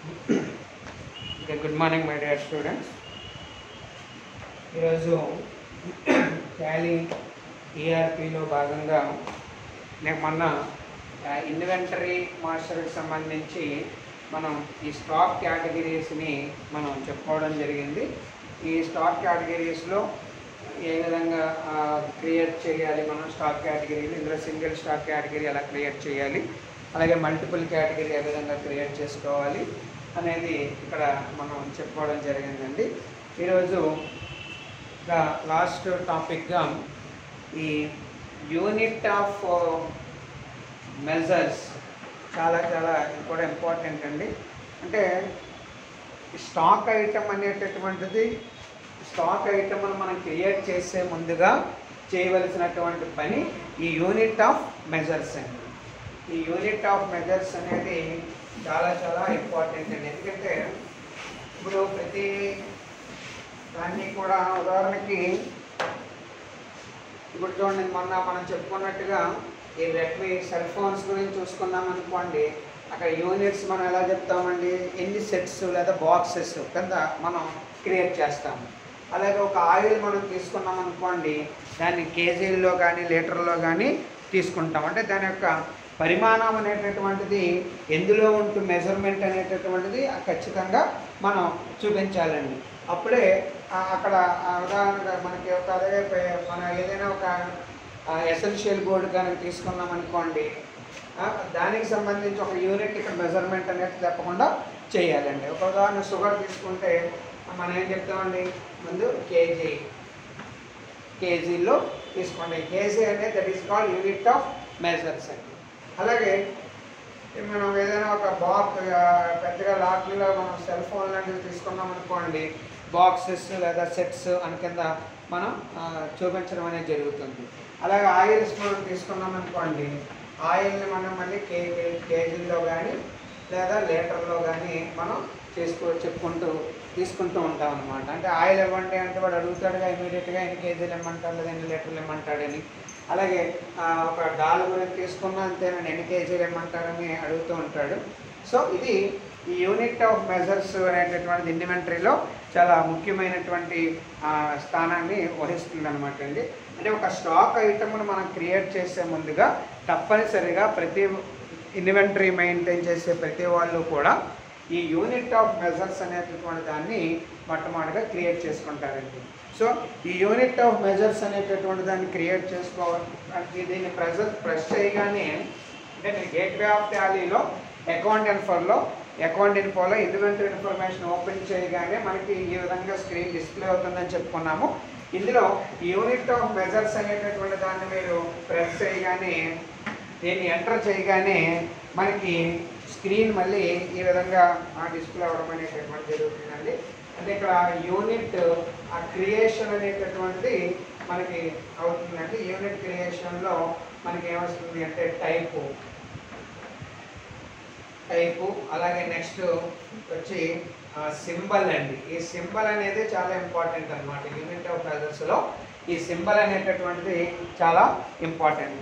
okay good morning my dear students ఈరోజు Tally ఈఆర్పిలో భాగంగా నేను మొన్న ఇన్వెంటరీ మాస్టర్కి సంబంధించి మనం ఈ స్టాక్ కేటగిరీస్ని మనం చెప్పుకోవడం జరిగింది ఈ స్టాక్ కేటగిరీస్లో ఏ విధంగా క్రియేట్ చేయాలి మనం స్టాక్ కేటగిరీలు ఇందులో సింగిల్ స్టాక్ కేటగిరీ ఎలా క్రియేట్ చేయాలి అలాగే మల్టిపుల్ కేటగిరీ ఏ విధంగా క్రియేట్ చేసుకోవాలి అనేది ఇక్కడ మనం చెప్పుకోవడం జరిగిందండి ఈరోజు లాస్ట్ టాపిక్గా ఈ యూనిట్ ఆఫ్ మెజర్స్ చాలా చాలా కూడా ఇంపార్టెంట్ అండి అంటే స్టాక్ ఐటమ్ అనేటటువంటిది స్టాక్ ఐటమ్ను మనం క్రియేట్ చేసే ముందుగా చేయవలసినటువంటి పని ఈ యూనిట్ ఆఫ్ మెజర్స్ అండి ఈ యూనిట్ ఆఫ్ మెజర్స్ అనేది చాలా చాలా ఇంపార్టెంట్ అండి ఎందుకంటే ఇప్పుడు ప్రతి దాన్ని కూడా ఉదాహరణకి ఇప్పుడు చూడండి మొన్న మనం చెప్పుకున్నట్టుగా ఈ రెడ్మీ సెల్ ఫోన్స్ గురించి చూసుకున్నాం అనుకోండి అక్కడ యూనిట్స్ మనం ఎలా చెప్తామండి ఎన్ని సెట్స్ లేదా బాక్సెస్ కింద మనం క్రియేట్ చేస్తాము అలాగే ఒక ఆయిల్ మనం తీసుకున్నాం అనుకోండి దాన్ని కేజీల్లో కానీ లీటర్లో కానీ తీసుకుంటాం అంటే దాని యొక్క పరిమాణం అనేటటువంటిది ఎందులో ఉంటూ మెజర్మెంట్ అనేటటువంటిది ఖచ్చితంగా మనం చూపించాలండి అప్పుడే ఆ, అక్కడ ఆ ఉదాహరణగా మనకి ఒక అదే పే- మన ఏదైనా ఒక ఎసెన్షియల్ బోర్డు కనుక తీసుకున్నాం అనుకోండి ఆ, దానికి సంబంధించి ఒక యూనిట్ ఇక్కడ మెజర్మెంట్ అనేది తప్పకుండా చేయాలండి ఒక ఉదాహరణ షుగర్ తీసుకుంటే మనం ఏం చెప్తామండి ముందు కేజీ కేజీలో తీసుకోండి కేజీ అనేది that is called unit of measures అండి అలాగే మనం ఏదైనా ఒక బాక్స్ పెద్దగా లాట్లో మనం సెల్ ఫోన్ లాంటివి తీసుకున్నాం అనుకోండి బాక్సెస్ లేదా సెట్స్ అని కింద మనం ఆ, చూపించడం అనేది జరుగుతుంది అలాగే ఆయిల్స్ మనం తీసుకున్నాం అనుకోండి ఆయిల్ని మనం మళ్ళీ కే కేజీల్లో కానీ లేదా లీటర్లో కానీ మనం చేసుకో చెప్పుకుంటూ తీసుకుంటూ ఉంటాం అనమాట అంటే ఆయిల్ ఇవ్వండి అంటే వాడు అడుగుతాడుగా ఇమీడియట్గా ఎన్ని కేజీలు ఇమ్మంటాడు లేదా ఎన్ని లీటర్లు ఇమ్మంటాడని అలాగే ఆ, ఒక డాల్ గురించి తీసుకున్నా అంతేనండి ఎన్ని కేజీలు ఇమ్మంటారని అడుగుతూ ఉంటాడు సో ఇది ఈ యూనిట్ ఆఫ్ మెజర్స్ అనేటటువంటి ఇన్వెంటరీలో చాలా ముఖ్యమైనటువంటి ఆ, స్థానాన్ని వహిస్తుంది అనమాట అండి అంటే ఒక స్టాక్ ఐటమ్ను మనం క్రియేట్ చేసే ముందుగా తప్పనిసరిగా ప్రతి ఇన్వెంటరీ మెయింటైన్ చేసే ప్రతి వాళ్ళు కూడా ఈ యూనిట్ ఆఫ్ మెజర్స్ అనేటటువంటి దాన్ని మొట్టమొదటిగా క్రియేట్ చేసుకుంటారండి సో ఈ యూనిట్ ఆఫ్ మెజర్స్ అనేటటువంటి దాన్ని క్రియేట్ చేసుకోవాలి దీన్ని ప్రెజర్ ప్రెస్ చేయగానే అంటే నేను గేట్వే ఆఫ్ టాలీలో అకౌంట్ ఇన్ఫోలో అకౌంట్ ఇన్ఫోలో ఇన్వెంటరీ ఇన్ఫర్మేషన్ ఓపెన్ చేయగానే మనకి ఈ విధంగా స్క్రీన్ డిస్ప్లే అవుతుందని చెప్పుకున్నాము ఇందులో యూనిట్ ఆఫ్ మెజర్స్ అనేటటువంటి దాన్ని మీరు ప్రెస్ చేయగానే దీన్ని ఎంటర్ చేయగానే మనకి స్క్రీన్ మళ్ళీ ఈ విధంగా డిస్ప్లే అవ్వడం అనేటటువంటి జరుగుతుందండి అంటే ఇక్కడ యూనిట్ ఆ క్రియేషన్ అనేటటువంటిది మనకి అవుతుందండి యూనిట్ క్రియేషన్లో మనకి ఏమొస్తుంది అంటే టైపు టైపు అలాగే నెక్స్ట్ వచ్చి సింబల్ అండి ఈ సింబల్ అనేది చాలా ఇంపార్టెంట్ అనమాట యూనిట్ ఆఫ్ మెజర్స్లో ఈ సింబల్ అనేటటువంటిది చాలా ఇంపార్టెంట్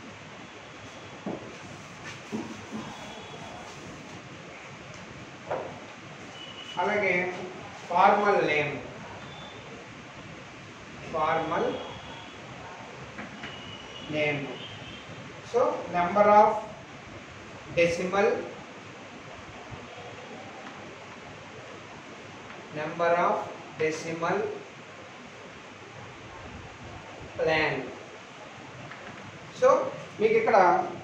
అలాగే formal name formal name so number of decimal number of decimal plan so మీకు ఇక్కడ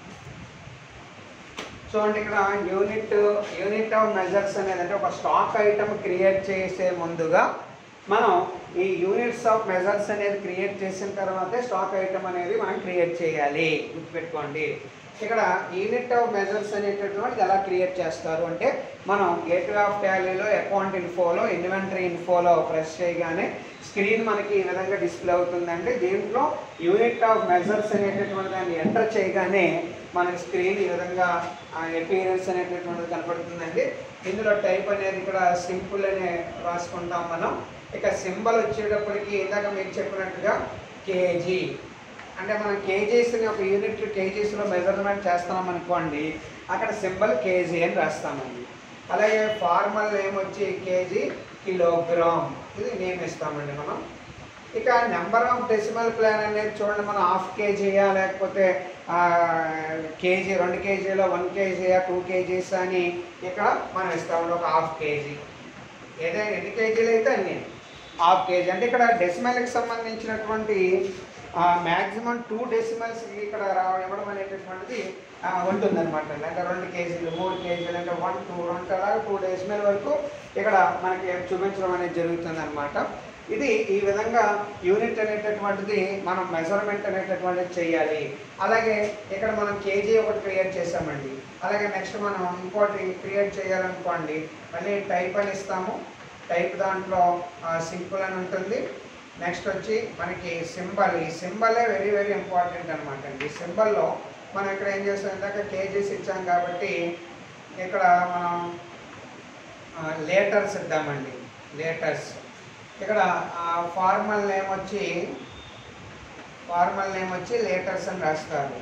చూడండి ఇక్కడ యూనిట్ యూనిట్ ఆఫ్ మెజర్స్ అనేది అంటే ఒక స్టాక్ ఐటమ్ క్రియేట్ చేసే ముందుగా మనం ఈ యూనిట్స్ ఆఫ్ మెజర్స్ అనేది క్రియేట్ చేసిన తర్వాతే స్టాక్ ఐటమ్ అనేది మనం క్రియేట్ చేయాలి గుర్తుపెట్టుకోండి ఇక్కడ యూనిట్ ఆఫ్ మెజర్స్ అనేటటువంటిది ఎలా క్రియేట్ చేస్తారు అంటే మనం గేట్వే ఆఫ్ టాలీలో అకౌంట్ ఇన్ఫోలో ఇన్వెంటరీ ఇన్ఫోలో ప్రెస్ చేయగానే స్క్రీన్ మనకి ఈ విధంగా డిస్ప్లే అవుతుందండి దీంట్లో యూనిట్ ఆఫ్ మెజర్స్ అనేటటువంటి దాన్ని ఎంటర్ చేయగానే మనకి స్క్రీన్ ఈ విధంగా ఎపీరియన్స్ అనేటటువంటిది కనపడుతుందండి ఇందులో టైప్ అనేది ఇక్కడ సింపుల్ అనే రాసుకుంటాం మనం ఇక సింబల్ వచ్చేటప్పటికి ఇందాక మీకు చెప్పినట్టుగా కేజీ అంటే మనం కేజీస్ని ఒక యూనిట్ కేజీస్లో మెజర్మెంట్ చేస్తున్నాం అనుకోండి అక్కడ సింబల్ కేజీ అని రాస్తామండి అలాగే ఫార్మల్ నేమ్ వచ్చి కేజీ కిలోగ్రామ్ ఇది నేమ్ ఇస్తామండి మనం ఇక నెంబర్ ఆఫ్ డెసిమల్ ప్లాన్ అనేది చూడండి మనం హాఫ్ కేజీయా లేకపోతే ఆ, కేజీ రెండు కేజీలో వన్ కేజీయా టూ కేజీస్ అని ఇక్కడ మనం ఇస్తామండి ఒక హాఫ్ కేజీ ఏదైనా ఎన్ని కేజీలు అయితే అన్ని హాఫ్ కేజీ అంటే ఇక్కడ డెసిమల్కి సంబంధించినటువంటి మ్యాక్సిమం టూ డెసిమల్స్కి ఇక్కడ రావడం ఇవ్వడం అనేటటువంటిది ఆ, ఉంటుందన్నమాట అంటే రెండు కేజీలు మూడు కేజీలు అంటే వన్ టూ రెండు అలాగే టూ డెసిమల్ వరకు ఇక్కడ మనకి చూపించడం అనేది జరుగుతుంది అనమాట ఇది ఈ విధంగా యూనిట్ అనేటటువంటిది మనం మెజర్మెంట్ అనేటటువంటిది చేయాలి అలాగే ఇక్కడ మనం కేజీ ఒకటి క్రియేట్ చేసామండి అలాగే నెక్స్ట్ మనం ఇంకోటి క్రియేట్ చేయాలనుకోండి మళ్ళీ టైప్ అని ఇస్తాము టైప్ దాంట్లో సింపుల్ అని ఉంటుంది నెక్స్ట్ వచ్చి మనకి సింబల్ ఈ సింబలే వెరీ వెరీ ఇంపార్టెంట్ అనమాట అండి ఈ సింబల్లో మనం ఇక్కడ ఏం చేస్తాం ఇందాక కేజీస్ ఇచ్చాం కాబట్టి ఇక్కడ మనం లేటర్స్ ఇద్దామండి లేటర్స్ ఇక్కడ ఫార్మల్ నేమ్ వచ్చి ఫార్మల్ నేమ్ వచ్చి లేటర్స్ అని రాస్తారు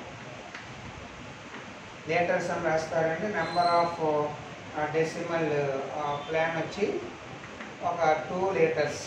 లేటర్స్ అని రాస్తారండి నెంబర్ ఆఫ్ డెసిమల్ ప్లాన్ వచ్చి ఒక టూ లీటర్స్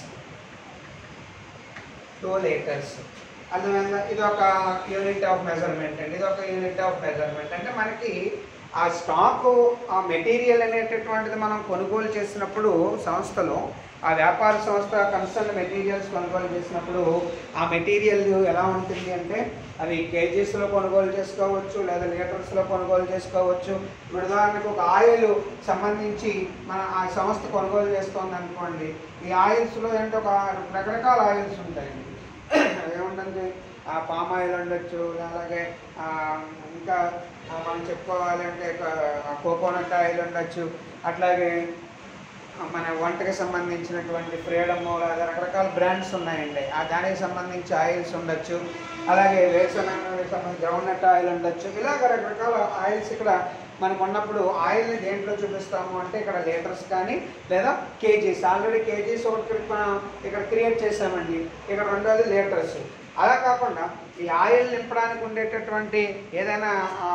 టూ లీటర్స్ అందువల్ల ఇది ఒక యూనిట్ ఆఫ్ మెజర్మెంట్ అండి ఇది ఒక యూనిట్ ఆఫ్ మెజర్మెంట్ అంటే మనకి ఆ స్టాక్ ఆ మెటీరియల్ అనేటటువంటిది మనం కొనుగోలు చేసినప్పుడు సంస్థలో ఆ వ్యాపార సంస్థ కన్సర్న్ మెటీరియల్స్ కొనుగోలు చేసినప్పుడు ఆ మెటీరియల్ ఎలా ఉంటుంది అంటే అవి కేజీస్లో కొనుగోలు చేసుకోవచ్చు లేదా లీటర్స్లో కొనుగోలు చేసుకోవచ్చు ఇప్పుడు ఉదాహరణకు ఒక ఆయిల్ సంబంధించి మన ఆ సంస్థ కొనుగోలు చేస్తోంది అనుకోండి ఈ ఆయిల్స్లో ఏంటో ఒక రకరకాల ఆయిల్స్ ఉంటాయండి ఏముంటుంది ఆ పామ్ ఆయిల్ ఉండొచ్చు అలాగే ఆ, ఇంకా ఆ, మనం చెప్పుకోవాలి అంటే కోకోనట్ ఆయిల్ ఉండొచ్చు అట్లాగే ఆ, మన వంటకి సంబంధించినటువంటి ఫ్రీడమ్ లేదా రకరకాల బ్రాండ్స్ ఉన్నాయండి ఆ దానికి సంబంధించి ఆయిల్స్ ఉండొచ్చు అలాగే వేరుశనగకి సంబంధించి గ్రౌండ్నట్ ఆయిల్ ఉండొచ్చు ఇలాగ రకరకాల ఆయిల్స్ ఇక్కడ మనకు ఉన్నప్పుడు ఆయిల్ని దేంట్లో చూపిస్తాము అంటే ఇక్కడ లీటర్స్ కానీ లేదా కేజీస్ ఆల్రెడీ కేజీస్ ఒకటి మనం ఇక్కడ క్రియేట్ చేసామండి ఇక్కడ రెండోది లీటర్స్ అలా కాకుండా ఈ ఆయిల్ నింపడానికి ఉండేటటువంటి ఏదైనా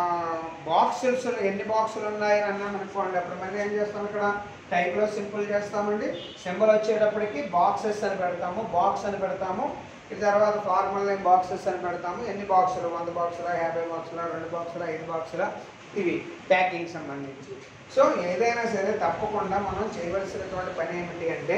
బాక్సులు ఎన్ని బాక్సులు ఉన్నాయి అని అన్నాం అనుకోండి అప్పుడు మళ్ళీ ఏం చేస్తాం ఇక్కడ టైప్లో సింపుల్ చేస్తామండి సింబల్ వచ్చేటప్పటికి బాక్సెస్ అని పెడతాము బాక్స్ అని పెడతాము ఇది తర్వాత ఫార్మల్ లైన్ బాక్సెస్ అని పెడతాము ఎన్ని బాక్సులు వంద బాక్సుల యాభై బాక్సుల రెండు బాక్సుల ఐదు బాక్సుల ఇవి ప్యాకింగ్ సంబంధించి సో ఏదైనా సరే తప్పకుండా మనం చేయవలసినటువంటి పని ఏమిటి అంటే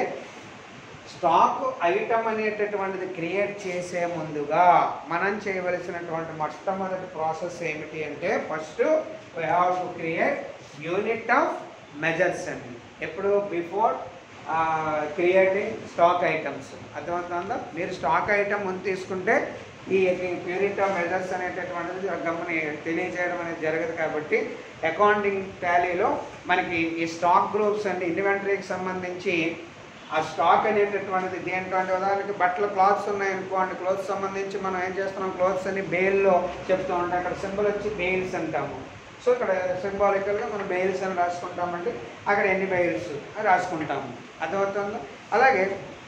స్టాక్ ఐటమ్ అనేటటువంటిది క్రియేట్ చేసే ముందుగా మనం చేయవలసినటువంటి మొట్టమొదటి ప్రాసెస్ ఏమిటి అంటే first we have to create unit of measures అండి ఎప్పుడు బిఫోర్ క్రియేటింగ్ స్టాక్ ఐటమ్స్ అర్థమవుతుందా మీరు స్టాక్ ఐటమ్ ముందు తీసుకుంటే ఈ యూనిట్ ఆఫ్ మెజర్స్ అనేటటువంటిది గమని తెలియజేయడం అనేది జరగదు కాబట్టి అకౌంటింగ్ టాలీలో మనకి ఈ స్టాక్ గ్రూప్స్ అండ్ ఇన్వెంటరీకి సంబంధించి ఆ స్టాక్ అనేటటువంటిది దేంట్లో అంటే ఉదాహరణకి బట్టల క్లాత్స్ ఉన్నాయనుకోండి క్లోత్స్ సంబంధించి మనం ఏం చేస్తున్నాం క్లోత్స్ అని బెయిల్లో చెప్తూ ఉంటాం అక్కడ సింబల్ వచ్చి బెయిల్స్ అంటాము సో ఇక్కడ సింబాలికల్గా మనం బెయిల్స్ అని రాసుకుంటామండి అక్కడ ఎన్ని బెయిల్స్ అని రాసుకుంటాము అర్థమవుతుందా అలాగే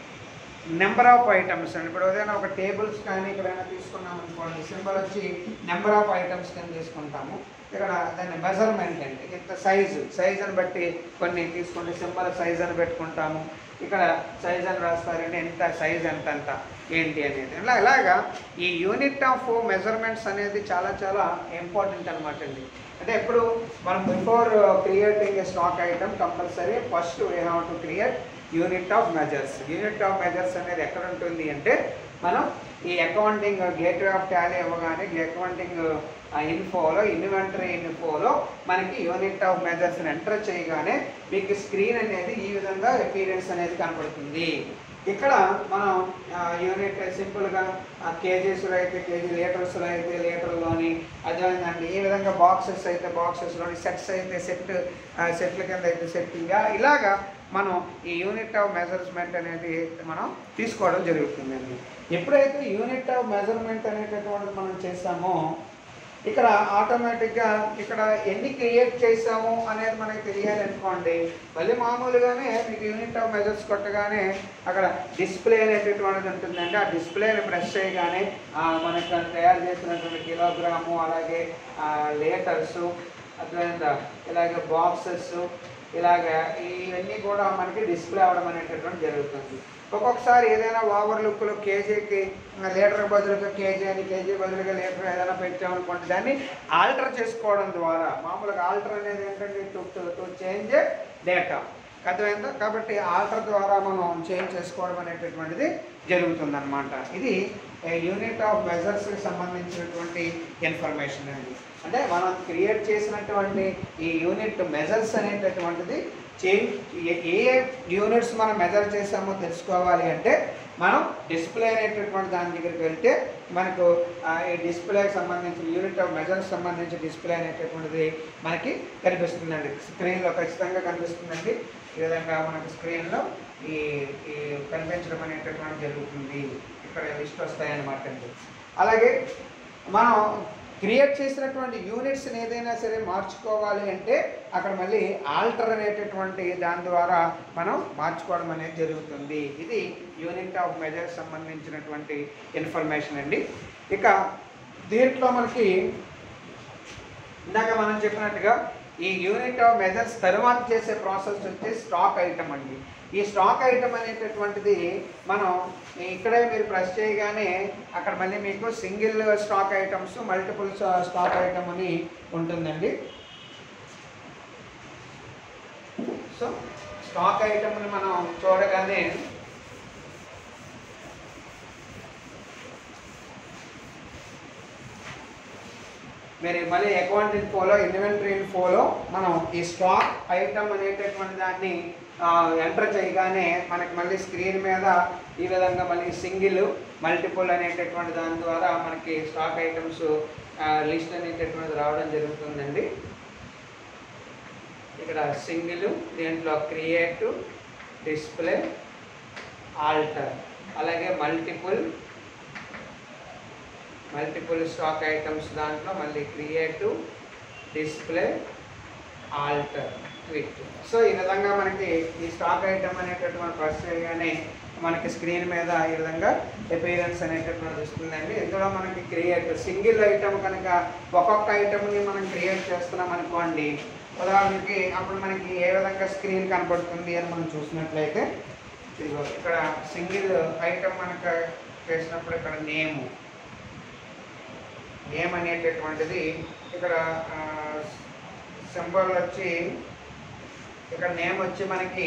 నెంబర్ ఆఫ్ ఐటమ్స్ అండి ఇప్పుడు ఏదైనా ఒక టేబుల్స్ కానీ ఇక్కడైనా తీసుకున్నాం అనుకోండి సింబల్ వచ్చి నెంబర్ ఆఫ్ ఐటమ్స్ కింద తీసుకుంటాము ఇక్కడ దాన్ని మెజర్మెంట్ అండి ఇంత సైజు సైజ్ అని బట్టి కొన్ని తీసుకుంటే సింబల్ సైజ్ అని పెట్టుకుంటాము ఇక్కడ సైజ్ అని రాస్తారంటే ఎంత సైజ్ ఎంత ఎంత ఏంటి అనేది ఇలా ఇలాగా ఈ యూనిట్ ఆఫ్ మెజర్మెంట్స్ అనేది చాలా చాలా ఇంపార్టెంట్ అనమాట అండి అంటే ఎప్పుడు మనం before creating a stock item compulsory first we have to create unit of measures unit of measures అనేది ఎక్కడ ఉంటుంది అంటే మనం ఈ అకౌంటింగ్ గేట్వే ఆఫ్ టాలీ ఇవ్వగానే అకౌంటింగ్ ఇన్ఫోలో ఇన్వెంటరీ ఇన్ఫోలో మనకి యూనిట్ ఆఫ్ మెజర్స్ని ఎంటర్ చేయగానే మీకు స్క్రీన్ అనేది ఈ విధంగా ఎపీరియన్స్ అనేది కనపడుతుంది ఇక్కడ మనం యూనిట్ సింపుల్గా కేజీస్లో అయితే కేజీ లీటర్స్లో అయితే లీటర్లోని అదేవిధంగా ఈ విధంగా బాక్సెస్ అయితే బాక్సెస్లోని సెట్స్ అయితే సెట్ సెట్ల కింద అయితే సెట్ ఇలా ఇలాగా మనం ఈ యూనిట్ ఆఫ్ మెజర్మెంట్ అనేది మనం తీసుకోవడం జరుగుతుందండి ఎప్పుడైతే యూనిట్ ఆఫ్ మెజర్మెంట్ అనేటటువంటిది మనం చేస్తామో ఇక్కడ ఆటోమేటిక్గా ఇక్కడ ఎన్ని క్రియేట్ చేసాము అనేది మనకి తెలియాలి అనుకోండి మళ్ళీ మామూలుగానే మీకు యూనిట్ ఆఫ్ మెజర్స్ కొట్టగానే అక్కడ డిస్ప్లే అనేటటువంటిది ఉంటుందండి ఆ డిస్ప్లేని ప్రెస్ చేయగానే ఆ, మనకు తయారు చేసినటువంటి కిలోగ్రాము అలాగే లీటర్సు అర్థమైందా ఇలాగ బాక్సెస్ ఇలాగ ఇవన్నీ కూడా మనకి డిస్ప్లే అవ్వడం అనేటటువంటి జరుగుతుంది ఒక్కొక్కసారి ఏదైనా ఓవర్ లుక్లో కేజీకి లీటర్ బదులుగా కేజీ అని కేజీ బదులుగా లీటర్ ఏదైనా పెట్టామనుకోండి దాన్ని ఆల్టర్ చేసుకోవడం ద్వారా మామూలుగా ఆల్టర్ అనేది ఏంటంటే టు టు చేంజ్ డేటా అర్థమైందా కాబట్టి ఆల్టర్ ద్వారా మనం చేంజ్ చేసుకోవడం అనేటటువంటిది జరుగుతుందన్నమాట ఇది యూనిట్ ఆఫ్ మెజర్స్కి సంబంధించినటువంటి ఇన్ఫర్మేషన్ అండి అంటే మనం క్రియేట్ చేసినటువంటి ఈ యూనిట్ మెజర్స్ అనేటటువంటిది చేంజ్ ఏ- ఏ యూనిట్స్ మనం మెజర్ చేసామో తెలుసుకోవాలి అంటే మనం డిస్ప్లే అనేటటువంటి దాని దగ్గరికి వెళ్తే మనకు ఆ, ఈ డిస్ప్లేకి సంబంధించిన యూనిట్ ఆఫ్ మెజర్స్ సంబంధించి డిస్ప్లే అనేటటువంటిది మనకి కనిపిస్తుందండి స్క్రీన్లో ఖచ్చితంగా కనిపిస్తుందండి ఈ విధంగా మనకు స్క్రీన్లో ఈ ఈ కనిపించడం అనేటటువంటి జరుగుతుంది ఇక్కడ లిస్ట్ వస్తాయన్నమాట అండి అలాగే మనం క్రియేట్ చేసినటువంటి యూనిట్స్ని ఏదైనా సరే మార్చుకోవాలి అంటే అక్కడ మళ్ళీ ఆల్టర్ అనేటటువంటి దాని ద్వారా మనం మార్చుకోవడం అనేది జరుగుతుంది ఇది యూనిట్ ఆఫ్ మెజర్స్ సంబంధించినటువంటి ఇన్ఫర్మేషన్ అండి ఇక దీంట్లో మనకి ఇందాక మనం చెప్పినట్టుగా ఈ యూనిట్ ఆఫ్ మెజర్స్ తర్వాత చేసే ప్రాసెస్ వచ్చి స్టాక్ ఐటమ్ అండి ఈ స్టాక్ ఐటమ్ అనేటటువంటిది మనం ఇక్కడే మీరు ప్రెస్ చేయగానే అక్కడ మళ్ళీ మీకు single stock items multiple stock item అని ఉంటుందండి సో స్టాక్ ఐటమ్ని మనం చూడగానే మీరు మళ్ళీ అకౌంట్ ఇన్ఫోలో ఇన్వెంటరీ ఇన్ఫోలో మనం ఈ స్టాక్ ఐటమ్ అనేటటువంటి దాన్ని ఎంటర్ చేయగానే మనకి మళ్ళీ స్క్రీన్ మీద ఈ విధంగా మళ్ళీ సింగిల్ మల్టిపుల్ అనేటటువంటి దాని ద్వారా మనకి స్టాక్ ఐటమ్స్ లిస్ట్ అనేటటువంటిది రావడం జరుగుతుందండి ఇక్కడ సింగిల్ దీంట్లో క్రియేట్ డిస్ప్లే ఆల్టర్ అలాగే మల్టిపుల్ మల్టిపుల్ స్టాక్ ఐటమ్స్ దాంట్లో మళ్ళీ creative display alter quick so ఈ విధంగా మనకి ఈ స్టాక్ ఐటమ్ అనేటటువంటి ప్రెస్ చేయగానే మనకి స్క్రీన్ మీద ఈ విధంగా అపీరెన్స్ అనేటటువంటి వస్తుందండి ఇందులో మనకి క్రియేట్ సింగిల్ ఐటమ్ కనుక ఒక్కొక్క ఐటమ్ని మనం క్రియేట్ చేస్తున్నాం అనుకోండి ఉదాహరణకి అప్పుడు మనకి ఏ విధంగా స్క్రీన్ కనబడుతుంది అని మనం చూసినట్లయితే ఇదిగో ఇక్కడ సింగిల్ ఐటమ్ మనకు చేసినప్పుడు ఇక్కడ నేము నేమ్ అనేటటువంటిది ఇక్కడ సింబల్ వచ్చి ఇక్కడ నేమ్ వచ్చి మనకి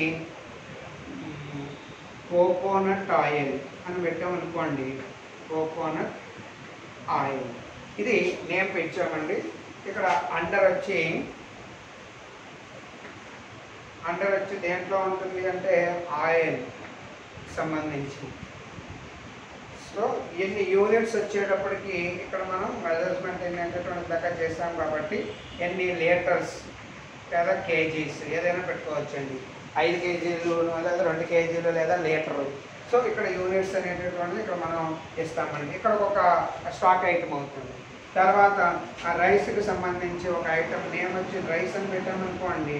కోకోనట్ ఆయిల్ అని పెట్టామనుకోండి కోకోనట్ ఆయిల్ ఇది నేమ్ పెట్టామండి ఇక్కడ అండర్ వచ్చి అండర్ వచ్చి దేంట్లో ఉంటుంది అంటే ఆయిల్ సంబంధించి సో ఎన్ని యూనిట్స్ వచ్చేటప్పటికి ఇక్కడ మనం మెజర్మెంట్ ఏంటంటే దాకా చేసాం కాబట్టి ఎన్ని లీటర్స్ లేదా కేజీస్ ఏదైనా పెట్టుకోవచ్చండి ఐదు కేజీలు లేదా రెండు కేజీలు లేదా లీటరు సో ఇక్కడ యూనిట్స్ అనేటటువంటిది ఇక్కడ మనం ఇస్తామండి ఇక్కడ ఒక స్టాక్ ఐటమ్ అవుతుంది తర్వాత ఆ రైస్కి సంబంధించి ఒక ఐటమ్ నేమ్ వచ్చి రైస్ అని పెట్టామనుకోండి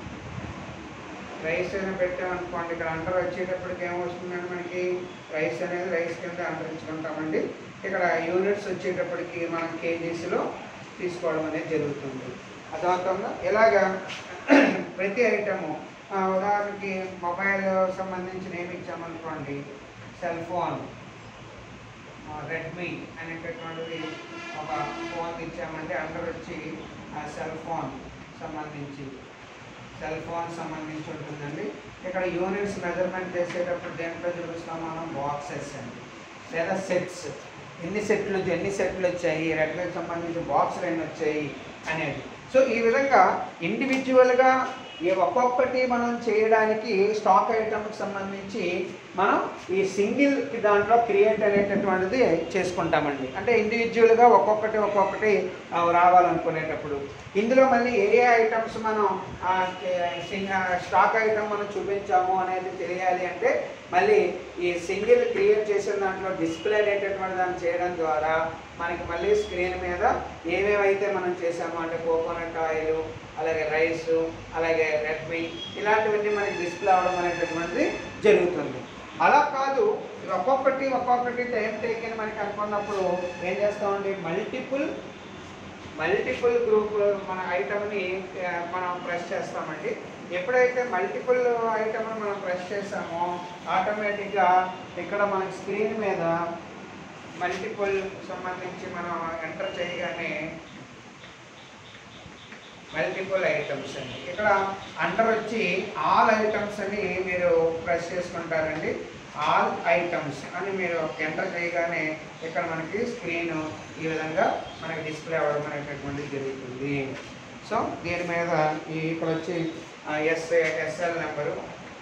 రైస్ అని పెట్టామనుకోండి ఇక్కడ అంటర్ వచ్చేటప్పటికి ఏమొస్తుందండి మనకి రైస్ అనేది రైస్ కింద అంతరించుకుంటామండి ఇక్కడ యూనిట్స్ వచ్చేటప్పటికి మనం కేజీస్లో తీసుకోవడం అనేది జరుగుతుంది అర్థమవుతుందా ఇలాగా ప్రతి ఐటము ఉదాహరణకి మొబైల్ సంబంధించిన ఏమి ఇచ్చామనుకోండి సెల్ ఫోన్ రెడ్మీ అనేటటువంటిది ఒక ఫోన్ ఇచ్చామంటే అండర్ వచ్చి ఆ సెల్ ఫోన్ సంబంధించి సెల్ ఫోన్ సంబంధించి ఉంటుందండి ఇక్కడ యూనిట్స్ మెజర్మెంట్ చేసేటప్పుడు దేంట్లో చూపిస్తాం మనం బాక్సెస్ అండి లేదా సెట్స్ ఎన్ని సెట్లు ఎన్ని సెట్లు వచ్చాయి రెడ్మీకి సంబంధించి బాక్సులు ఎన్ని వచ్చాయి అనేది సో ఈ విధంగా ఇండివిజువల్గా ఈ ఒక్కొక్కటి మనం చేయడానికి స్టాక్ ఐటమ్కి సంబంధించి మనం ఈ సింగిల్ దాంట్లో క్రియేట్ అనేటటువంటిది చేసుకుంటామండి అంటే ఇండివిజువల్గా ఒక్కొక్కటి ఒక్కొక్కటి ఆ, రావాలనుకునేటప్పుడు ఇందులో మళ్ళీ ఏ ఏ ఐటమ్స్ మనం ఆ, కే- సింగ్- ఆ, స్టాక్ ఐటమ్ మనం చూపించాము అనేది తెలియాలి అంటే మళ్ళీ ఈ సింగిల్ క్రియేట్ చేసిన దాంట్లో డిస్ప్లే అనేటటువంటి దాన్ని చేయడం ద్వారా మనకి మళ్ళీ స్క్రీన్ మీద ఏమేమైతే మనం చేసామో అంటే కోకోనట్ ఆయిల్ అలాగే రైస్ అలాగే రెడ్మీ ఇలాంటివన్నీ మనకి డిస్ప్లే అవ్వడం అనేటటువంటిది జరుగుతుంది అలా కాదు ఒక్కొక్కటి ఒక్కొక్కటి టైం టేక్ అని మనకి అనుకున్నప్పుడు ఏం చేస్తామండి మల్టిపుల్ మల్టిపుల్ గ్రూప్ మన ఐటమ్ని ఆ, మనం ప్రెస్ చేస్తామండి ఎప్పుడైతే మల్టిపుల్ ఐటమ్ని మనం ప్రెస్ చేస్తామో ఆటోమేటిక్గా ఇక్కడ మన స్క్రీన్ మీద మల్టిపుల్ సంబంధించి మనం ఎంటర్ చేయగానే మల్టిపుల్ ఐటమ్స్ అండి ఇక్కడ అండర్ వచ్చి ఆల్ ఐటమ్స్ అని మీరు ప్రెస్ చేసుకుంటారండి ఆల్ ఐటమ్స్ అని మీరు ఎంటర్ చేయగానే ఇక్కడ మనకి స్క్రీన్ ఈ విధంగా మనకి డిస్ప్లే అవ్వడం అనేటటువంటిది జరుగుతుంది సో దీని మీద ఈ ఇక్కడ వచ్చి ఎస్ఏ ఎస్ఎల్ నెంబరు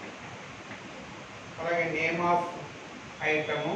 అలాగే name of item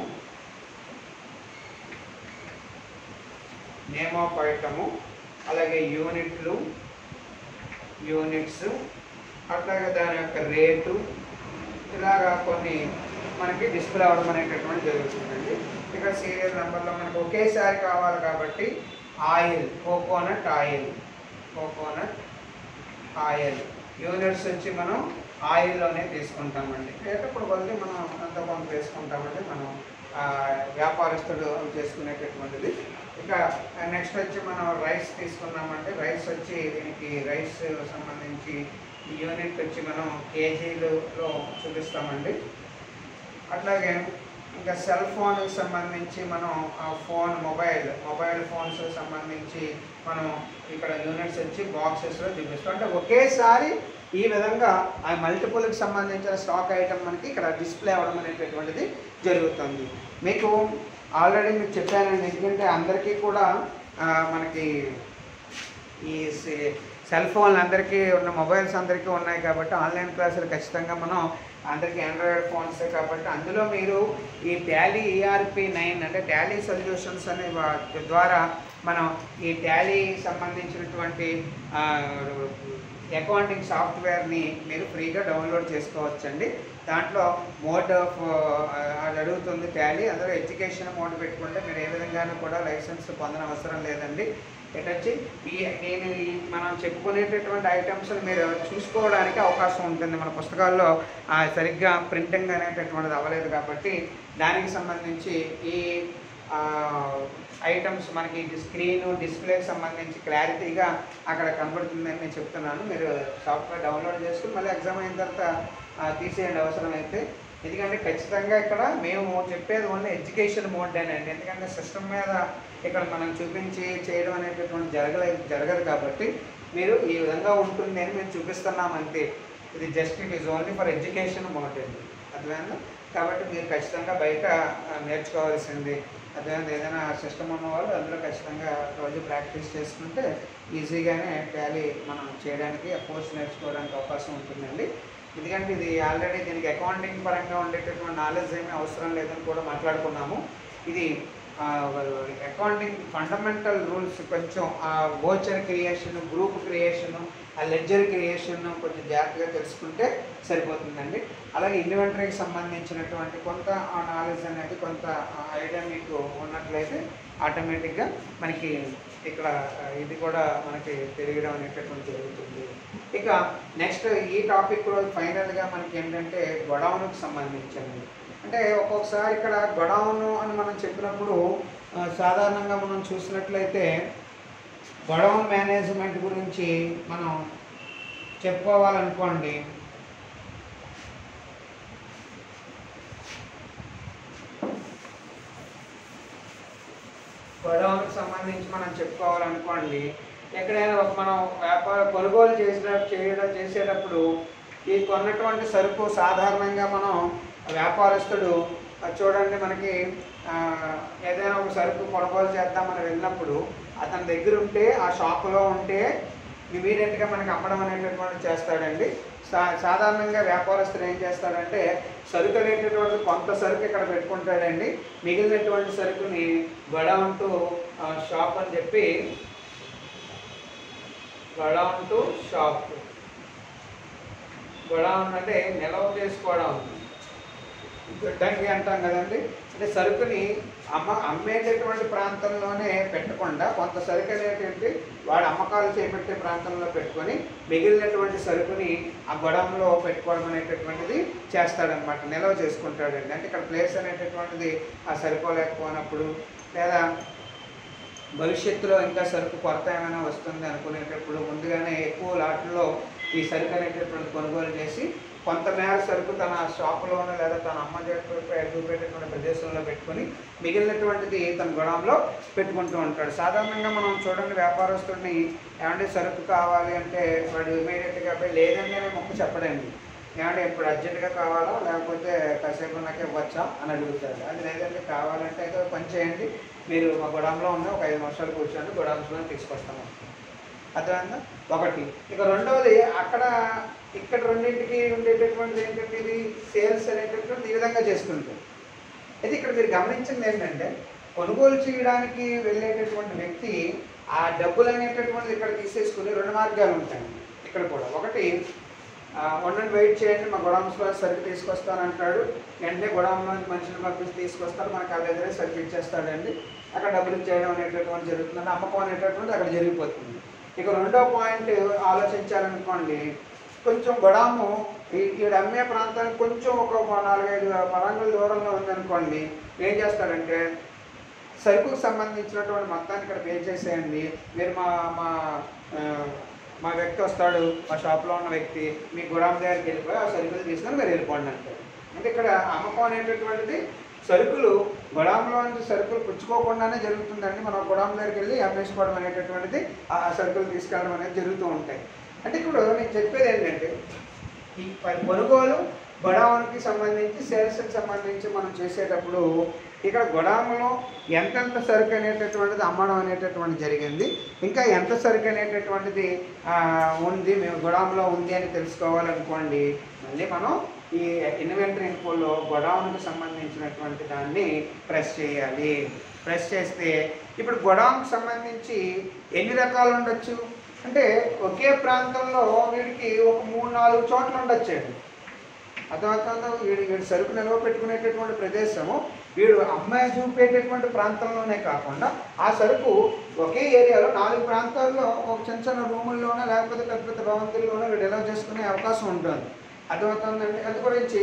name of item అలాగే యూనిట్లు యూనిట్స్ అట్లాగే దాని యొక్క రేటు ఇలాగా కొన్ని మనకి డిస్ప్లే అవ్వడం అనేటటువంటి జరుగుతుందండి ఇక్కడ సీరియల్ నెంబర్లో మనకు ఒకేసారి కావాలి కాబట్టి oil coconut oil coconut oil units వచ్చి మనం ఆయిల్లోనే తీసుకుంటామండి లేటప్పుడు కొద్ది మనం అంత కొంత తీసుకుంటామండి మనం ఆ, వ్యాపారస్తుడు చేసుకునేటటువంటిది ఇక నెక్స్ట్ వచ్చి మనం రైస్ తీసుకున్నామంటే రైస్ వచ్చి దీనికి రైస్ సంబంధించి ఈ యూనిట్ వచ్చి మనం కేజీలలో చూపిస్తామండి అట్లాగే ఇంకా సెల్ ఫోన్కి సంబంధించి మనం ఆ ఫోన్ మొబైల్ మొబైల్ ఫోన్స్ సంబంధించి మనం ఇక్కడ యూనిట్స్ వచ్చి బాక్సెస్లో చూపిస్తాం అంటే ఒకేసారి ఈ విధంగా ఆ మల్టిపుల్కి సంబంధించిన స్టాక్ ఐటమ్ మనకి ఇక్కడ డిస్ప్లే అవ్వడం అనేటటువంటిది జరుగుతుంది మీకు ఆల్రెడీ మీకు చెప్పానండి ఎందుకంటే అందరికీ కూడా ఆ, మనకి ఈ సెల్ ఫోన్లు అందరికీ ఉన్న మొబైల్స్ అందరికీ ఉన్నాయి కాబట్టి ఆన్లైన్ క్లాసులు ఖచ్చితంగా మనం అందరికీ ఆండ్రాయిడ్ ఫోన్సే కాబట్టి అందులో మీరు ఈ టాలీ ఈఆర్పి నైన్ అంటే టాలీ సొల్యూషన్స్ అనే వా- ద్వారా మనం ఈ టాలీ సంబంధించినటువంటి అకౌంటింగ్ సాఫ్ట్వేర్ని మీరు ఫ్రీగా డౌన్లోడ్ చేసుకోవచ్చండి దాంట్లో మోడ్ ఆఫ్ అది అడుగుతుంది టాలీ అందులో ఎడ్యుకేషన్ మోడ్ పెట్టుకుంటే మీరు ఏ విధంగానూ కూడా లైసెన్స్ పొందనవసరం లేదండి ఎటొచ్చి ఈ నేను ఈ మనం చెప్పుకునేటటువంటి ఐటమ్స్ మీరు చూసుకోవడానికి అవకాశం ఉంటుంది మన పుస్తకాల్లో ఆ, సరిగ్గా ప్రింటింగ్ అనేటటువంటిది అవ్వలేదు కాబట్టి దానికి సంబంధించి ఈ ఐటమ్స్ మనకి స్క్రీన్ డిస్ప్లేకి సంబంధించి క్లారిటీగా అక్కడ కనబడుతుందని నేను చెప్తున్నాను మీరు సాఫ్ట్వేర్ డౌన్లోడ్ చేసుకుని మళ్ళీ ఎగ్జామ్ అయిన తర్వాత ఆ, తీసేయండి అవసరమైతే ఎందుకంటే ఖచ్చితంగా ఇక్కడ మేము చెప్పేది ఓన్లీ ఎడ్యుకేషన్ మోడ్ అండి ఎందుకంటే సిస్టమ్ మీద ఇక్కడ మనం చూపించి చేయడం అనేటటువంటి జరగలేదు జరగదు కాబట్టి మీరు ఈ విధంగా ఉంటుంది అని మేము చూపిస్తున్నాం అంతే ఇది just it is only for education mode అండి అర్థమైందా కాబట్టి మీరు ఖచ్చితంగా బయట ఆ, నేర్చుకోవాల్సింది అర్థమైంది ఏదైనా సిస్టమ్ ఉన్న వాళ్ళు అందులో ఖచ్చితంగా రోజు ప్రాక్టీస్ చేసుకుంటే ఈజీగానే టాలీ మనం చేయడానికి ఆ కోర్స్ నేర్చుకోవడానికి అవకాశం ఉంటుందండి ఎందుకంటే ఇది ఆల్రెడీ దీనికి అకౌంటింగ్ పరంగా ఉండేటటువంటి నాలెడ్జ్ ఏమీ అవసరం లేదని కూడా మాట్లాడుకున్నాము ఇది అకౌంటింగ్ ఫండమెంటల్ రూల్స్ కొంచెం ఆ వోచర్ క్రియేషన్ గ్రూప్ క్రియేషన్ ఆ లెడ్జర్ క్రియేషన్ కొంచెం జాగ్రత్తగా తెలుసుకుంటే సరిపోతుందండి అలాగే ఇన్వెంటరీకి సంబంధించినటువంటి కొంత ఆ నాలెడ్జ్ అనేది కొంత ఐడియా మీకు ఉన్నట్లయితే ఆటోమేటిక్గా మనకి ఇక్కడ ఆ, ఇది కూడా మనకి తెలియడం అనేటటువంటి జరుగుతుంది ఇక నెక్స్ట్ ఈ టాపిక్లో ఫైనల్గా మనకి ఏంటంటే గొడవనికి సంబంధించింది అంటే ఒక్కొక్కసారి ఇక్కడ గొడవను అని మనం చెప్పినప్పుడు ఆ, సాధారణంగా మనం చూసినట్లయితే గొడవ మేనేజ్మెంట్ గురించి మనం చెప్పుకోవాలనుకోండి గొడవకు సంబంధించి మనం చెప్పుకోవాలనుకోండి ఎక్కడైనా ఒక మనం వ్యాపార కొనుగోలు చేసిన చేయడం చేసేటప్పుడు ఈ కొన్నటువంటి సరుకు సాధారణంగా మనం వ్యాపారస్తుడు ఆ, చూడండి మనకి ఆ, ఏదైనా ఒక సరుకు కొనుగోలు చేద్దామని వెళ్ళినప్పుడు అతని దగ్గర ఉంటే ఆ షాపులో ఉంటే ఇమీడియట్గా మనకి అమ్మడం అనేటటువంటి చేస్తాడండి సా సాధారణంగా వ్యాపారస్తుడు ఏం చేస్తాడంటే సరుకు అనేటటువంటి కొంత సరుకు ఇక్కడ పెట్టుకుంటాడండి మిగిలినటువంటి సరుకుని గొడౌన్ టు షాప్ అని చెప్పి గొడౌన్ టు షాప్ గొడౌన్ అంటే నిల్వ చేసుకోవడం గిడ్డంగి అంటాం కదండి అంటే సరుకుని అమ్మ అమ్మేటటువంటి ప్రాంతంలోనే పెట్టకుండా కొంత సరుకు అనేటువంటి వాడు అమ్మకాలు చేపట్టే ప్రాంతంలో పెట్టుకొని మిగిలినటువంటి సరుకుని ఆ గొడవలో పెట్టుకోవడం అనేటటువంటిది చేస్తాడనమాట నిల్వ చేసుకుంటాడండి అంటే ఇక్కడ ప్లేస్ అనేటటువంటిది ఆ సరిపోలేకపోయినప్పుడు లేదా భవిష్యత్తులో ఇంకా సరుకు కొరత ఏమైనా వస్తుంది అనుకునేటప్పుడు ముందుగానే ఎక్కువ లాట్లో ఈ సరుకు అనేటటువంటి కొనుగోలు చేసి కొంతమేర సరుకు తన షాపులోనో లేదా తన అమ్మ చెప్పే చూపేటటువంటి ప్రదేశంలో పెట్టుకొని మిగిలినటువంటిది తన గొడవంలో పెట్టుకుంటూ ఉంటాడు సాధారణంగా మనం చూడండి వ్యాపారస్తుడిని ఏమంటే సరుకు కావాలి అంటే వాడు ఇమీడియట్గా పోయి లేదండి అని మొక్క చెప్పడండి ఏమంటే ఇప్పుడు అర్జెంటుగా కావాలా లేకపోతే కాసేపు నాకు ఇవ్వచ్చా అని అడుగుతాడు అది లేదంటే కావాలంటే అయితే ఒక పని చేయండి మీరు మా గొడవంలో ఉన్న ఒక ఐదు నిమిషాలు కూర్చోండి గొడవంలో తీసుకొస్తాము అర్థమైందా ఒకటి ఇక రెండవది అక్కడ ఇక్కడ రెండింటికి ఉండేటటువంటిది ఏంటంటే ఇది సేల్స్ అనేటటువంటి ఈ విధంగా చేసుకుంటాం అయితే ఇక్కడ మీరు గమనించింది ఏంటంటే కొనుగోలు చేయడానికి వెళ్ళేటటువంటి వ్యక్తి ఆ డబ్బులు అనేటటువంటిది ఇక్కడ తీసేసుకుని రెండు మార్గాలు ఉంటాయి ఇక్కడ కూడా ఒకటి ఆ, ఉండండి వెయిట్ చేయండి మా గొడవంలో సరుకు తీసుకొస్తానంటాడు వెంటనే గొడవంలో మనుషులు పంపించి తీసుకొస్తారు మన కళ్ళ ఎదురే సరుకు ఇచ్చేస్తాడండి అక్కడ డబ్బులు ఇచ్చేయడం అనేటటువంటి జరుగుతుంది అమ్మకం అనేటటువంటి అక్కడ జరిగిపోతుంది ఇక రెండో పాయింట్ ఆలోచించాలనుకోండి కొంచెం గొడాము ఈ ఈడ అమ్మే ప్రాంతానికి కొంచెం ఒక నాలుగైదు పరంగుల దూరంలో ఉందనుకోండి ఏం చేస్తాడంటే సరుకుకు సంబంధించినటువంటి మొత్తాన్ని ఇక్కడ పే చేసేయండి మీరు మా మా ఆ, మా వ్యక్తి వస్తాడు మా షాప్లో ఉన్న వ్యక్తి మీ గుడాం దగ్గరికి వెళ్ళిపోయి ఆ సరుకులు తీసుకొని మీరు వెళ్ళిపోండి అంటారు అంటే ఇక్కడ అమ్మకం అనేటటువంటిది సరుకులు గొడాంలో నుంచి సరుకులు పుచ్చుకోకుండానే జరుగుతుందండి మనం గొడాం దగ్గరికి వెళ్ళి అమ్మేసుకోవడం అనేటటువంటిది ఆ సరుకులు తీసుకెళ్ళడం అనేది జరుగుతూ ఉంటాయి అంటే ఇప్పుడు నేను చెప్పేది ఏంటంటే ఈ ప- కొనుగోలు గొడవకి సంబంధించి సేల్స్కి సంబంధించి మనం చేసేటప్పుడు ఇక్కడ గొడవలో ఎంతెంత సరుకు అనేటటువంటిది అమ్మడం అనేటటువంటి జరిగింది ఇంకా ఎంత సరుకు అనేటటువంటిది ఆ, ఉంది మేము గొడవలో ఉంది అని తెలుసుకోవాలనుకోండి మళ్ళీ మనం ఈ ఇన్వెంటరీ ఇన్ఫోలో గొడవకి సంబంధించినటువంటి దాన్ని ప్రెస్ చేయాలి ప్రెస్ చేస్తే ఇప్పుడు గొడవకి సంబంధించి ఎన్ని రకాలు ఉండొచ్చు అంటే ఒకే ప్రాంతంలో వీడికి ఒక మూడు నాలుగు చోట్ల ఉండొచ్చండి అర్థమవుతుందో వీడు వీడు సరుకు నిల్వ పెట్టుకునేటటువంటి ప్రదేశము వీడు అమ్మాయి చూపేటటువంటి ప్రాంతంలోనే కాకుండా ఆ సరుకు ఒకే ఏరియాలో నాలుగు ప్రాంతాల్లో ఒక చిన్న చిన్న రూముల్లోనో లేకపోతే పెద్ద పెద్ద భవంతుల్లోనో వీడు నిల్వ చేసుకునే అవకాశం ఉంటుంది అర్థమవుతుందండి అందు గురించి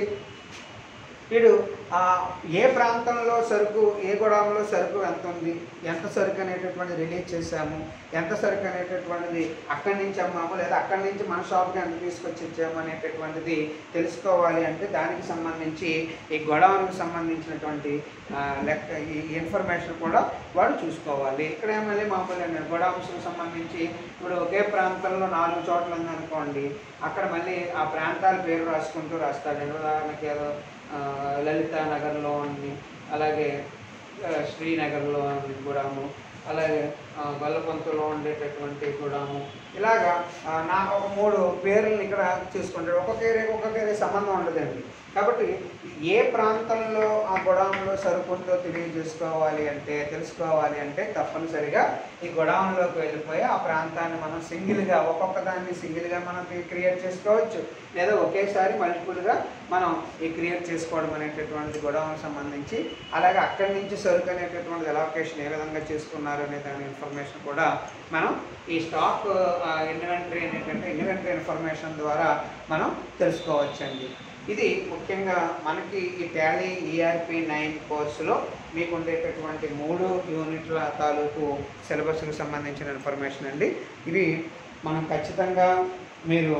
వీడు ఆ, ఏ ప్రాంతంలో సరుకు ఏ గొడవలో సరుకు ఎంత ఉంది ఎంత సరుకు అనేటటువంటి రిలీజ్ చేశాము ఎంత సరుకు అనేటటువంటిది అక్కడి నుంచి అమ్మాము లేదా అక్కడి నుంచి మన షాప్కి ఎంత తీసుకొచ్చి ఇచ్చాము అనేటటువంటిది తెలుసుకోవాలి అంటే దానికి సంబంధించి ఈ గొడవలకు సంబంధించినటువంటి ఆ, లెక్క ఈ ఇన్ఫర్మేషన్ కూడా వాడు చూసుకోవాలి ఇక్కడ ఏమని మామూలు గొడవలకు సంబంధించి ఇప్పుడు ఒకే ప్రాంతంలో నాలుగు చోట్ల ఉందనుకోండి అక్కడ మళ్ళీ ఆ ప్రాంతాల పేరు రాసుకుంటూ రాస్తాడు ఉదాహరణకి ఏదో ఆ, లలిత నగర్లో ఉంది అలాగే ఆ, శ్రీనగర్లో ఉంది గూడాము అలాగే ఆ, గొల్లపంతులో ఉండేటటువంటి గూడాము ఇలాగా ఆ, నా ఒక మూడు పేర్లను ఇక్కడ చూసుకుంటాడు ఒక్కొక్క ఏరియాకి ఒక్కొక్క ఏరియా సంబంధం ఉండదండి కాబట్టి ఏ ప్రాంతంలో ఆ గొడవంలో సరుకుందో తెలియజేసుకోవాలి అంటే తెలుసుకోవాలి అంటే తప్పనిసరిగా ఈ గొడవంలోకి వెళ్ళిపోయి ఆ ప్రాంతాన్ని మనం సింగిల్గా ఒక్కొక్క దాన్ని సింగిల్గా మనం క్రియేట్ చేసుకోవచ్చు లేదా ఒకేసారి మల్టిపుల్గా మనం ఈ క్రియేట్ చేసుకోవడం అనేటటువంటిది గొడవకు సంబంధించి అలాగే అక్కడి నుంచి సరుకు అనేటటువంటి ఎలాకేషన్ ఏ విధంగా చేసుకున్నారు అనే దాని ఇన్ఫర్మేషన్ కూడా మనం ఈ స్టాక్ ఇన్వెంటరీ అనేటువంటి ఇన్వెంటరీ ఇన్ఫర్మేషన్ ద్వారా మనం తెలుసుకోవచ్చండి ఇది ముఖ్యంగా మనకి ఈ టాలీ ఈఆర్పి నైన్ కోర్సులో మీకు ఉండేటటువంటి మూడు యూనిట్ల తాలూకు సిలబస్కి సంబంధించిన ఇన్ఫర్మేషన్ అండి ఇవి మనం ఖచ్చితంగా మీరు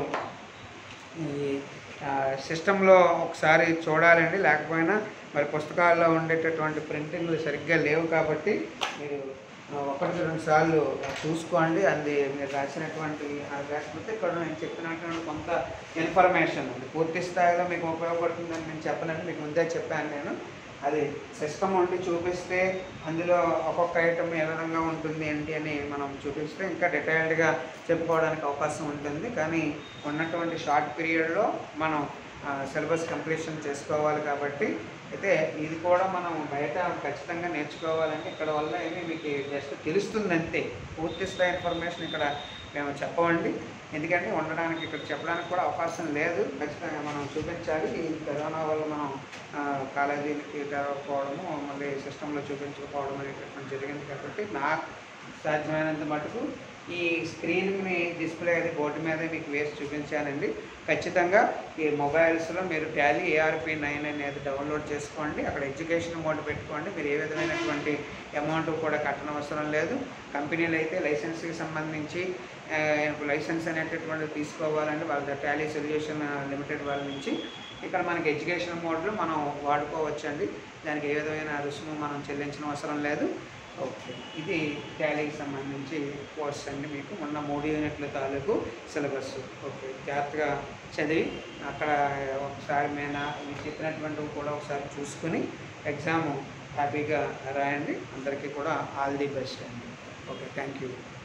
ఈ సిస్టంలో ఒకసారి చూడాలండి లేకపోయినా మరి పుస్తకాల్లో ఉండేటటువంటి ప్రింటింగ్లు సరిగ్గా లేవు కాబట్టి మీరు ఆ, ఒకటి రెండు సార్లు చూసుకోండి అది మీరు రాసినటువంటి ఆ రాకపోతే ఇక్కడ నేను చెప్పినటువంటి కొంత ఇన్ఫర్మేషన్ ఉంది పూర్తి స్థాయిలో మీకు ఉపయోగపడుతుందని నేను చెప్పలేను మీకు ముందే చెప్పాను నేను అది సిస్టమ్ ఉండి చూపిస్తే అందులో ఒక్కొక్క ఐటమ్ ఏ విధంగా ఉంటుంది ఏంటి అని మనం చూపిస్తే ఇంకా డీటెయిల్డ్గా చెప్పుకోవడానికి అవకాశం ఉంటుంది కానీ ఉన్నటువంటి షార్ట్ పీరియడ్లో మనం సిలబస్ కంప్లీషన్ చేసుకోవాలి కాబట్టి అయితే ఇది కూడా మనం బయట ఖచ్చితంగా నేర్చుకోవాలంటే ఇక్కడ వల్ల ఏమి మీకు జస్ట్ తెలుస్తుంది అంతే పూర్తి స్థాయి ఇన్ఫర్మేషన్ ఇక్కడ మేము చెప్పవండి ఎందుకంటే ఉండడానికి ఇక్కడ చెప్పడానికి కూడా అవకాశం లేదు ఖచ్చితంగా మనం చూపించాలి ఈ కరోనా వల్ల మనం ఆ, కాలేజీలకి తెరవకపోవడము మళ్ళీ సిస్టంలో చూపించకపోవడం అనేటటువంటి జరిగింది కాబట్టి నా సాధ్యమైనంత మటుకు ఈ స్క్రీన్ని డిస్ప్లే అది బోర్డు మీద మీకు వేసి చూపించానండి ఖచ్చితంగా ఈ మొబైల్స్లో మీరు టాలీ ఏఆర్పి నైన్ అనేది డౌన్లోడ్ చేసుకోండి అక్కడ ఎడ్యుకేషన్ మోడ్ పెట్టుకోండి మీరు ఏ విధమైనటువంటి అమౌంట్ కూడా కట్టనవసరం లేదు కంపెనీలు అయితే లైసెన్స్కి సంబంధించి ఆ, లైసెన్స్ అనేటటువంటిది తీసుకోవాలంటే వాళ్ళ టాలీ సొల్యూషన్ లిమిటెడ్ వాళ్ళ నుంచి ఇక్కడ మనకి ఎడ్యుకేషన్ మోడ్లో మనం వాడుకోవచ్చండి దానికి ఏ విధమైన రుసుము మనం చెల్లించిన అవసరం లేదు ఓకే ఇది టాలీకి సంబంధించి కోర్స్ అండి మీకు మొన్న మూడు యూనిట్ల తాలూకు సిలబస్ ఓకే జాగ్రత్తగా చదివి అక్కడ ఒకసారి మీద ఇవి చెప్పినటువంటివి కూడా ఒకసారి చూసుకుని ఎగ్జామ్ హ్యాపీగా రాయండి అందరికీ కూడా ఆల్ ది బెస్ట్ అండి ఓకే థ్యాంక్ యూ